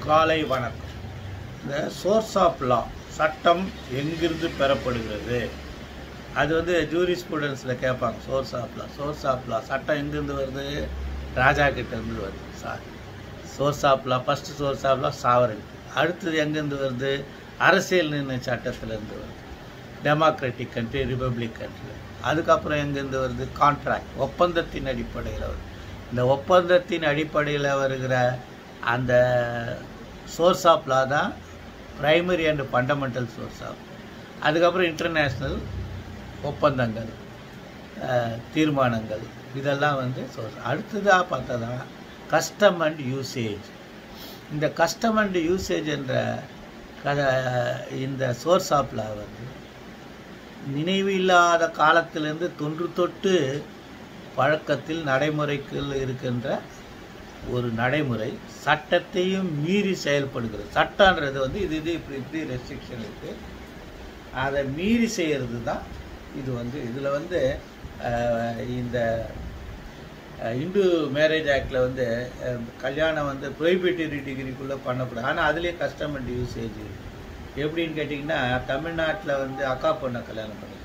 காலை வணக்கம் இந்த சோர்ஸ் ஆஃப் லா சட்டம் எங்கிருந்து பெறப்படுகிறது அது வந்து ஜூரி ஸ்டூடெண்ட்ஸில் கேட்பாங்க source of law source of law சட்டம் எங்கேருந்து வருது ராஜா கிட்ட இருந்து வருது sir source of law first source of law sovereign அடுத்தது எங்கேருந்து வருது அரசியல் நிர்ணய சட்டத்திலேருந்து வருது டெமோக்ராட்டிக் கண்ட்ரி ரிப்பப்ளிக் கண்ட்ரி அதுக்கப்புறம் எங்கேருந்து வருது கான்ட்ராக்ட் ஒப்பந்தத்தின் அடிப்படையில் வருது இந்த ஒப்பந்தத்தின் அடிப்படையில் வருகிற அந்த சோர்ஸ் ஆஃப் லா தான் primary and fundamental source of அதுக்கப்புறம் இன்டர்நேஷ்னல் ஒப்பந்தங்கள் அஹ், தீர்மானங்கள் இதெல்லாம் வந்து சோர்ஸ் அடுத்ததாக பார்த்ததா கஸ்டம் அண்ட் யூசேஜ் இந்த கஸ்டம் அண்ட் யூசேஜ் என்ற கத இந்த சோர்ஸ் ஆஃப் லா வந்து நினைவு இல்லாத காலத்திலிருந்து தொன்று தொட்டு பழக்கத்தில் நடைமுறைக்குள் இருக்கின்ற ஒரு நடைமுறை சட்டத்தையும் மீறி செயல்படுகிறது சட்டன்றது வந்து இது இது இப்படி இப்படி ரெஸ்ட்ரிக்ஷன் இருக்குது அதை மீறி செய்கிறது தான் இது வந்து இதில் வந்து அஹ், இந்த அஹ், இந்து மேரேஜ் ஆக்டில் வந்து அஹ், கல்யாணம் வந்து ப்ரொஹிபிட்டரி டிகிரிக்குள்ளே பண்ணக்கூடாது ஆனால் அதுலேயே கஸ்டம் அண்ட் யூசேஜ் இருக்கு எப்படின்னு கேட்டிங்கன்னா தமிழ்நாட்டில் வந்து அக்கா பொண்ணை கல்யாணம் பண்ணிக்கலாம்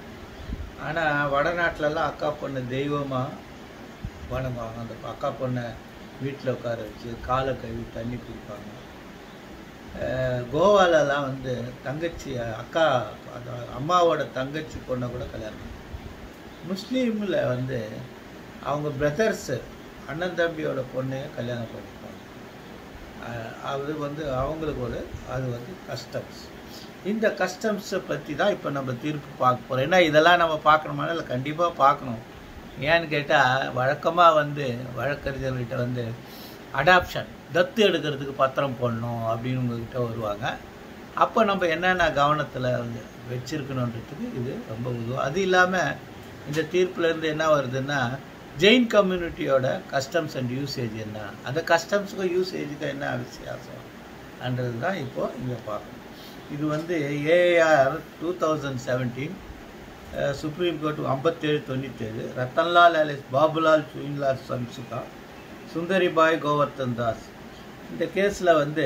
ஆனால் வடநாட்டிலலாம் அக்கா பொண்ணு தெய்வமாக வணங்குவாங்க அந்த அக்கா பொண்ணை வீட்டில் உட்கார வச்சு காலை கழுவி தண்ணி குடிப்பாங்க அஹ் கோவாலலாம் வந்து தங்கச்சி அக்கா அந்த அம்மாவோட தங்கச்சி பொண்ணை கூட கல்யாணம் பண்ணுவாங்க. முஸ்லீமில் வந்து அவங்க பிரதர்ஸு அண்ணன் தம்பியோட பொண்ணைய கல்யாணம் பண்ணிப்பாங்க அஹ் அது வந்து அவங்களுக்கு ஒரு அது வந்து கஸ்டம்ஸ் இந்த கஸ்டம்ஸை பற்றி தான் இப்போ நம்ம தீர்ப்பு பார்க்க போகிறோம் ஏன்னா இதெல்லாம் நம்ம பார்க்கணுமானா இல்லை கண்டிப்பாக பார்க்கணும் ஏன்னு கேட்டால் வழக்கமாக வந்து வழக்கறிஞர்கிட்ட வந்து அடாப்ஷன் தத்து எடுக்கிறதுக்கு பத்திரம் போடணும் அப்படின்னு உங்ககிட்ட வருவாங்க அப்போ நம்ம என்னென்ன கவனத்தில் வந்து வச்சுருக்கணுன்றதுக்கு இது ரொம்ப உதவும் அது இல்லாமல் இந்த தீர்ப்புலேருந்து என்ன வருதுன்னா ஜெயின் கம்யூனிட்டியோட கஸ்டம்ஸ் அண்ட் யூசேஜ் என்ன அந்த கஸ்டம்ஸுக்கும் யூசேஜுக்கும் என்ன வித்தியாசம் அன்றது தான் இப்போது இங்கே பார்க்கணும் இது வந்து AR two thousand seventeen Supreme Court ஐம்பத்தேழு தொண்ணூற்றேழு ரத்தன்லால் அலிஸ் பாபுலால் சுயின்லால் சம்சுகா சுந்தரிபாய் கோவர்தன் தாஸ் இந்த கேஸில் வந்து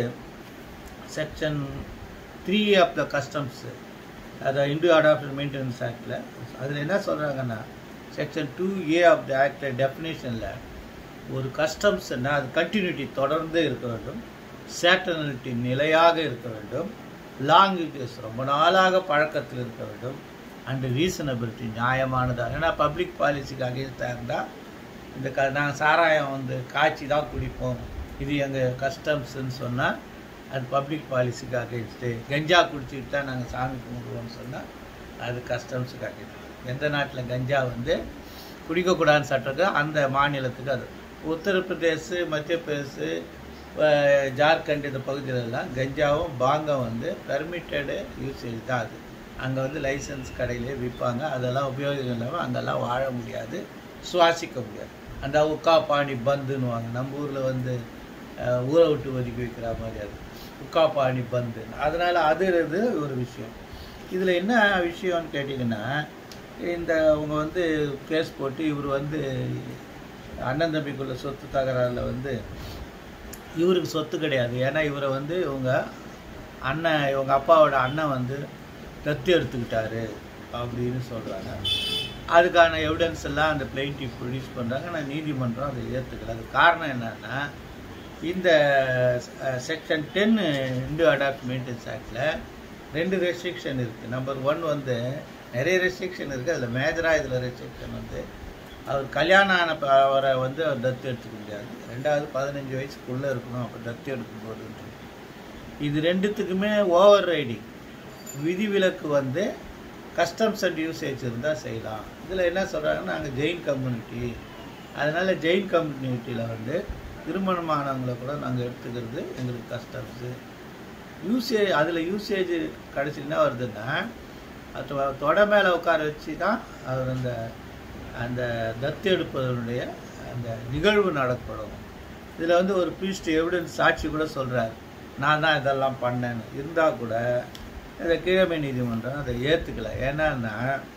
section three of the customs அதாவது இந்து அடாப்டட் மெயின்டெனன்ஸ் ஆக்டில் அதில் என்ன சொல்கிறாங்கன்னா section two A of the ஆக்டில் டெஃபினேஷனில் ஒரு கஸ்டம்ஸ்னா அது கண்டினியூட்டி தொடர்ந்து இருக்க வேண்டும் சேட்டனிட்டி நிலையாக இருக்க வேண்டும் லாங்குவேஜஸ் ரொம்ப நாளாக பழக்கத்தில் இருக்க வேண்டும் அண்டு ரீசனபிலிட்டி நியாயமானதாக ஏன்னா பப்ளிக் பாலிசிக்கு அகேன்ஸ்டாக இருந்தால் இந்த க நாங்கள் சாராயம் வந்து காய்ச்சி தான் குடிப்போம் இது எங்கள் கஸ்டம்ஸ்ன்னு சொன்னால் அது பப்ளிக் பாலிசிக்கு அகேன்ஸ்ட்டு கஞ்சா குடிச்சிட்டு தான் நாங்கள் சாமி கும்பிடுவோம்னு சொன்னால் அது கஸ்டம்ஸுக்கு அகேன்ஸ்ட் எந்த நாட்டில் கஞ்சா வந்து குடிக்கக்கூடாதுன்னு சட்டத்துக்கு அந்த மாநிலத்துக்கு அது உத்தரப்பிரதேஷ் மத்திய பிரதேஷ் அஹ், ஜார்க்கண்ட் இந்த பகுதியிலலாம் கஞ்சாவும் பாங்கம் வந்து பெர்மிட்டடு யூசேஜ் தான் அது அங்கே வந்து லைசன்ஸ் கடையிலே விற்பாங்க அதெல்லாம் உபயோகம் இல்லாமல் அங்கெல்லாம் வாழ முடியாது சுவாசிக்க முடியாது அந்த உக்கா பாணி பந்துன்னுவாங்க நம்ம ஊரில் வந்து அஹ், ஊரை விட்டு ஒதுக்கி வைக்கிற மாதிரி அது உக்கா பாணி பந்து அதனால் அது இது ஒரு விஷயம் இதில் என்ன விஷயம்னு கேட்டிங்கன்னா இந்த அவங்க வந்து கேஸ் போட்டு இவர் வந்து அண்ணன் தம்பிக்குள்ள சொத்து தகராறில் வந்து இவருக்கு சொத்து கிடையாது ஏன்னா இவரை வந்து இவங்க அண்ணன் இவங்க அப்பாவோட அண்ணன் வந்து தத்து எடுத்துக்கிட்டாரு அப்படின்னு சொல்கிறாங்க அதுக்கான எவிடன்ஸ் எல்லாம் அந்த பிளைன்டிஃப் ப்ரொடியூஸ் பண்ணுறாங்க ஆனால் நீதிமன்றம் அதை ஏற்றுக்கல அது காரணம் என்னன்னா இந்த section ten Hindu adapt maintenance ஆக்டில் ரெண்டு ரெஸ்ட்ரிக்ஷன் இருக்குது நம்பர் ஒன் வந்து நிறைய ரெஸ்ட்ரிக்ஷன் இருக்குது அதில் மேஜராக இதில் ரெஸ்ட்ரிக்ஷன் வந்து அவர் கல்யாணம் ஆன ப- அவரை வந்து அவர் தத்து எடுத்துக்க முடியாது ரெண்டாவது பதினஞ்சு வயசுக்குள்ளே இருக்கணும் அப்போ தத்து எடுக்கும்போது இது ரெண்டுத்துக்குமே ஓவர் ரைடிங் விதிவிலக்கு வந்து கஸ்டம்ஸ் அண்ட் யூசேஜ் இருந்தால் செய்யலாம் இதில் என்ன சொல்கிறாங்கன்னா நாங்கள் ஜெயின் கம்யூனிட்டி அதனால் ஜெயின் கம்யூனிட்டியில் வந்து திருமணமானவங்களை கூட நாங்கள் எடுத்துக்கிறது எங்களுக்கு கஸ்டம்ஸு யூசேஜ் அதில் யூசேஜ் கடைசி என்ன வருதுன்னா அது தொ- தொடை மேலே உட்கார வச்சு தான் அவர் அந்த அந்த தத்து எடுப்பதனுடைய அந்த நிகழ்வு நடப்படும் இதில் வந்து ஒரு ப்ரீஸ்ட் எவிடன்ஸ் சாட்சி கூட சொல்கிறார் நான் தான் இதெல்லாம் பண்ணேன்னு இருந்தால் கூட இந்த கீழமை நீதிமன்றம் அதை ஏற்றுக்கல ஏன்னா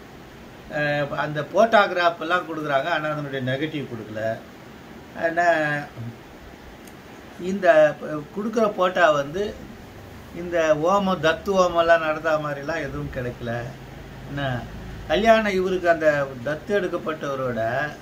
அஹ், அந்த போட்டோகிராஃப் எல்லாம் கொடுக்குறாங்க ஆனால் அதனுடைய நெகட்டிவ் கொடுக்கல ஆனால் இந்த கொடுக்குற போட்டா வந்து இந்த ஓமம் தத்து ஓமம்லாம் நடந்தா மாதிரிலாம் எதுவும் கிடைக்கல என்ன கல்யாணம் இவருக்கு அந்த தத்து எடுக்கப்பட்டவரோட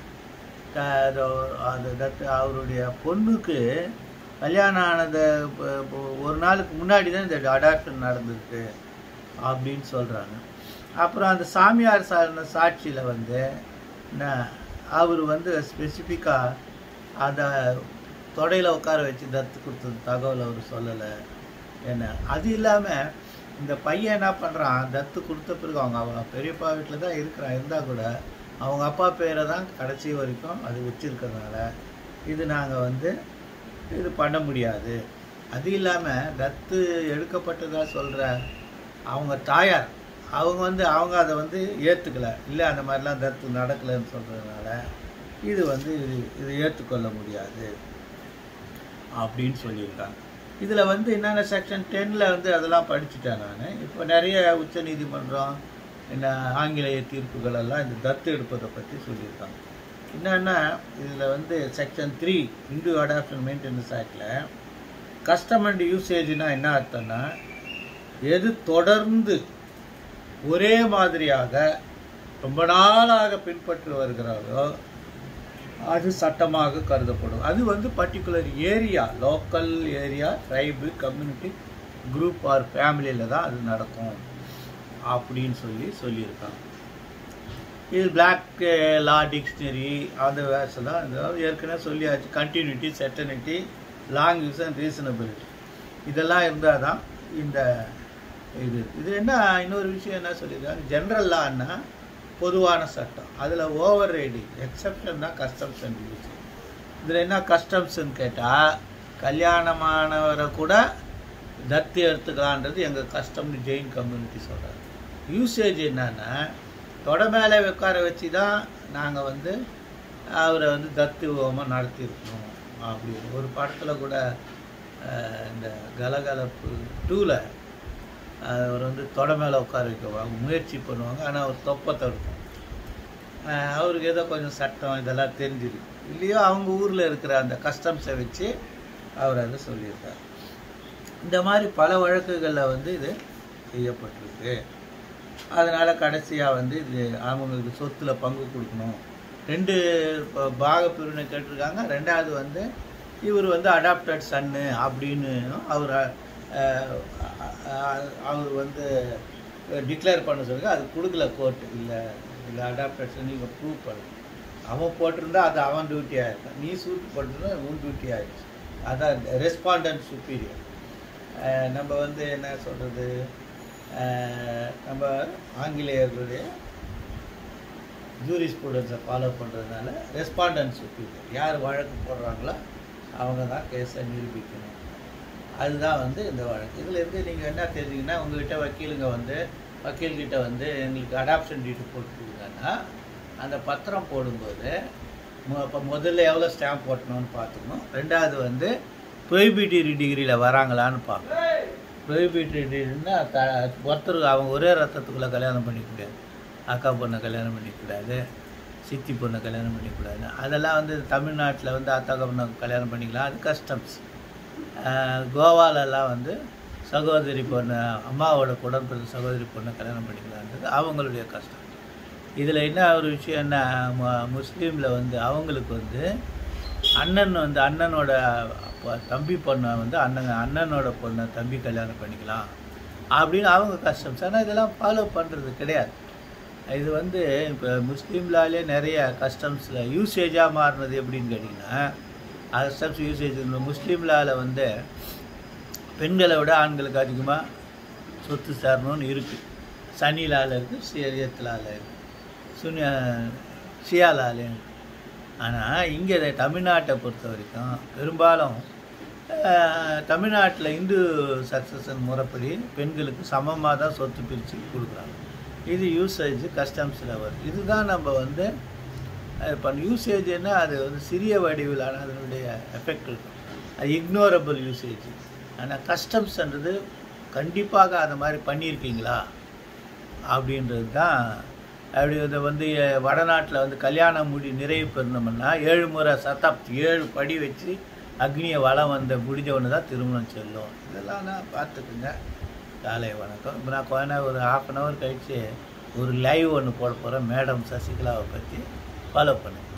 க- அது- அந்த தத்து அவருடைய பொண்ணுக்கு கல்யாணம் ஆனது ப- ப- ஒரு நாளுக்கு முன்னாடி தான் இந்த அடாப்ஷன் நடந்திருக்கு அப்படின்னு சொல்கிறாங்க அப்புறம் அந்த சாமியார் சார்ந்த சாட்சியில் வந்து என்ன அவர் வந்து ஸ்பெசிஃபிக்காக அந்த தொடையில் உட்கார வச்சு தத்து கொடுத்தது தகவல் அவர் சொல்லலை என்ன அது இல்லாமல் இந்த பையன் என்ன பண்ணுறான் தத்து கொடுத்த பிறகு அவங்க அவங்க பெரியப்பா வீட்டில் தான் இருக்கிறான் இருந்தால் கூட அவங்க அப்பா பேரை தான் கடைசி வரைக்கும் அது வச்சிருக்கறதுனால இது நாங்கள் வந்து இது பண்ண முடியாது அது இல்லாமல் தத்து எடுக்கப்பட்டதா சொல்கிற அவங்க தாயார் அவங்க வந்து அவங்க அதை வந்து ஏற்றுக்கல இல்லை அந்த மாதிரிலாம் தத்து நடக்கலைன்னு சொல்கிறதுனால இது வந்து இது இது ஏற்றுக்கொள்ள முடியாது அப்படின்னு சொல்லியிருக்காங்க இதில் வந்து என்னென்ன செக்ஷன் டென்னில் வந்து அதெல்லாம் படிச்சுட்டேன் நான் இப்போ நிறைய உச்ச நீதிமன்றம் என்ன ஆங்கிலேய தீர்ப்புகள் எல்லாம் இந்த தத்து எடுப்பதை பற்றி சொல்லியிருக்காங்க என்னென்னா இதில் வந்து section three Hindu adoption maintenance ஆக்டில் கஸ்டம் அண்ட் யூசேஜ்னா என்ன அர்த்தம்னா எது தொடர்ந்து ஒரே மாதிரியாக ரொம்ப நாளாக பின்பற்றி வருகிறாரோ அது சட்டமாக கருதப்படும் அது வந்து particular area local area tribe community group or ஃபேமிலியில் தான் அது நடக்கும் அப்படின்னு சொல்லி சொல்லியிருக்காங்க இது பிளாக் லா டிக்ஷனரி அந்த வேர்ஸ் தான் இந்த ஏற்கனவே சொல்லியாச்சு continuity certainty long use and reasonability இதெல்லாம் இருந்தால் தான் இந்த இது இது என்ன இன்னொரு விஷயம் என்ன சொல்லியிருக்காங்க ஜென்ரல் லான்னா பொதுவான சட்டம் அதில் ஓவர் ரைடிங் எக்ஸப்ஷன் தான் கஸ்டம்ஸ் அண்ட் யூஸ் இதில் என்ன கஸ்டம்ஸ்ன்னு கேட்டால் கல்யாணமானவரை கூட தத்து எடுத்துக்கலான்றது எங்கள் கஸ்டம்னு ஜெயின் கம்யூனிட்டி சொல்கிறாங்க யூசேஜ் என்னன்னா தொட மேலே உட்கார வச்சு தான் நாங்கள் வந்து அவரை வந்து தத்து ஹோமம் நடத்தியிருக்கணும் அப்படின்னு ஒரு படத்தில் கூட அஹ், இந்த கலகலப்பு டூவில் அவர் வந்து தொட மேலே உட்கார வைக்குவாங்க முயற்சி பண்ணுவாங்க ஆனால் அவர் தொப்பத்தை இருக்கும் அஹ், அவருக்கு ஏதோ கொஞ்சம் சட்டம் இதெல்லாம் தெரிஞ்சிருக்கு இல்லையோ அவங்க ஊரில் இருக்கிற அந்த கஸ்டம்ஸை வச்சு அவர் அதை சொல்லியிருக்கார் இந்த மாதிரி பல வழக்குகளில் வந்து இது செய்யப்பட்டிருக்கு அதனால கடைசியாக வந்து இது அவங்களுக்கு சொத்துல பங்கு கொடுக்கணும் ரெண்டு ப- பாக பிரிவினை கேட்டிருக்காங்க ரெண்டாவது வந்து இவர் வந்து அடாப்டட் சன்னு அப்படின்னு அவர் அஹ், அஹ், அவர் வந்து டிக்ளேர் பண்ண சொல்லுங்க அது கொடுக்கல கோர்ட்டு இல்லை இல்லை அடாப்டட் சன் நீங்கள் ப்ரூவ் பண்ணு அவன் போட்டிருந்தா அது அவன் டியூட்டி ஆயிருக்கும் நீ சூட் போட்டிருந்தா உன் டியூட்டி ஆயிடுச்சு அதான் ரெஸ்பாண்டன்ட் சுப்பீரியர் நம்ம வந்து என்ன சொல்கிறது நம்ம ஆங்கிலேயர்களுடைய ஜூரி ஸ்டூடெண்ட்ஸை ஃபாலோ பண்ணுறதுனால ரெஸ்பாண்டன்ட் சுப்பீரியர் யார் வழக்கு போடுறாங்களோ அவங்க தான் கேஸை நிரூபிக்கணும் அதுதான் வந்து இந்த வழக்கு இதில் இருந்து நீங்கள் என்ன தெரிஞ்சிங்கன்னா உங்ககிட்ட வக்கீலுங்க வந்து வக்கீல்கிட்ட வந்து எங்களுக்கு அடாப்ஷன் டீட்டு போட்டுருக்காங்கன்னா அந்த பத்திரம் போடும்போது மு- அப்போ முதல்ல எவ்வளோ ஸ்டாம்ப் போட்டணும்னு பார்த்துக்கணும் ரெண்டாவது வந்து ப்ரொஹிபிட்டரி டிகிரியில் வராங்களான்னு பார்க்கணும் ப்ரொஹிபிட்டரி டிகிரின்னா த ஒருத்தர் அவங்க ஒரே ரத்தத்துக்குள்ளே கல்யாணம் பண்ணிக்க முடியாது அக்கா பொண்ணை கல்யாணம் பண்ணிக்கூடாது சித்தி பொண்ணை கல்யாணம் பண்ணிக்கூடாது அதெல்லாம் வந்து தமிழ்நாட்டில் வந்து அத்தா பொண்ணை கல்யாணம் பண்ணிக்கலாம் அது கஸ்டம்ஸ் கோவாலெல்லாம் வந்து சகோதரி பொண்ணு அம்மாவோட உடன்பிறந்த சகோதரி பொண்ணை கல்யாணம் பண்ணிக்கலான்றது அவங்களுடைய கஷ்டம் இதில் என்ன ஒரு விஷயம்னா மு- முஸ்லீமில் வந்து அவங்களுக்கு வந்து அண்ணன் வந்து அண்ணனோட அப்ப- தம்பி பொண்ணை வந்து அண்ணன் அண்ணனோட பொண்ணை தம்பி கல்யாணம் பண்ணிக்கலாம் அப்படின்னு அவங்க கஷ்டம் ஆனால் இதெல்லாம் ஃபாலோ பண்ணுறது கிடையாது இது வந்து இப்போ முஸ்லீம்லாலே நிறைய கஸ்டம்ஸில் யூசேஜாக மாறினது எப்படின்னு கேட்டிங்கன்னா கஸ்டம்ஸ் யூசேஜ் முஸ்லீம்லால வந்து பெண்களை விட ஆண்களுக்கு அதிகமாக சொத்து சேரணும்னு இருக்குது சனிலால இருக்குது சியரியத்திலால இருக்குது சுனியா ஷியாலாலே இருக்குது ஆனால் இங்கே தமிழ்நாட்டை பொறுத்த வரைக்கும் பெரும்பாலும் அஹ், தமிழ்நாட்டில் இந்து சக்சஷன் முறைப்படி பெண்களுக்கு சமமாக தான் சொத்து பிரித்து கொடுக்குறாங்க இது யூசேஜ் கஸ்டம்ஸில் வருது இதுதான் நம்ம வந்து இப்போ யூசேஜ்னா அது வந்து சிறிய வடிவிலான அதனுடைய எஃபெக்ட் இருக்கும் அது இக்னோரபிள் யூசேஜ் ஆனால் கஸ்டம்ஸ்ன்றது கண்டிப்பாக அந்த மாதிரி பண்ணியிருக்கீங்களா அப்படின்றது தான் அப்படி வந்து வந்து வடநாட்டில் வந்து கல்யாணம் முடி நிறைவு பெறணும்னா ஏழு முறை சதாப்தி ஏழு படி வச்சு அக்னியை வளம் வந்த முடிஞ்ச ஒன்று தான் திருமணம் செல்லும் இதெல்லாம் நான் பார்த்துக்குங்க காலை வணக்கம் இப்போ நான் கொஞ்ச நேரம் ஒரு ஹாஃப் அன் ஹவர் கழித்து ஒரு லைவ் ஒன்று போட போகிறேன் மேடம் சசிகலாவை பற்றி ஃபாலோ பண்ணுங்க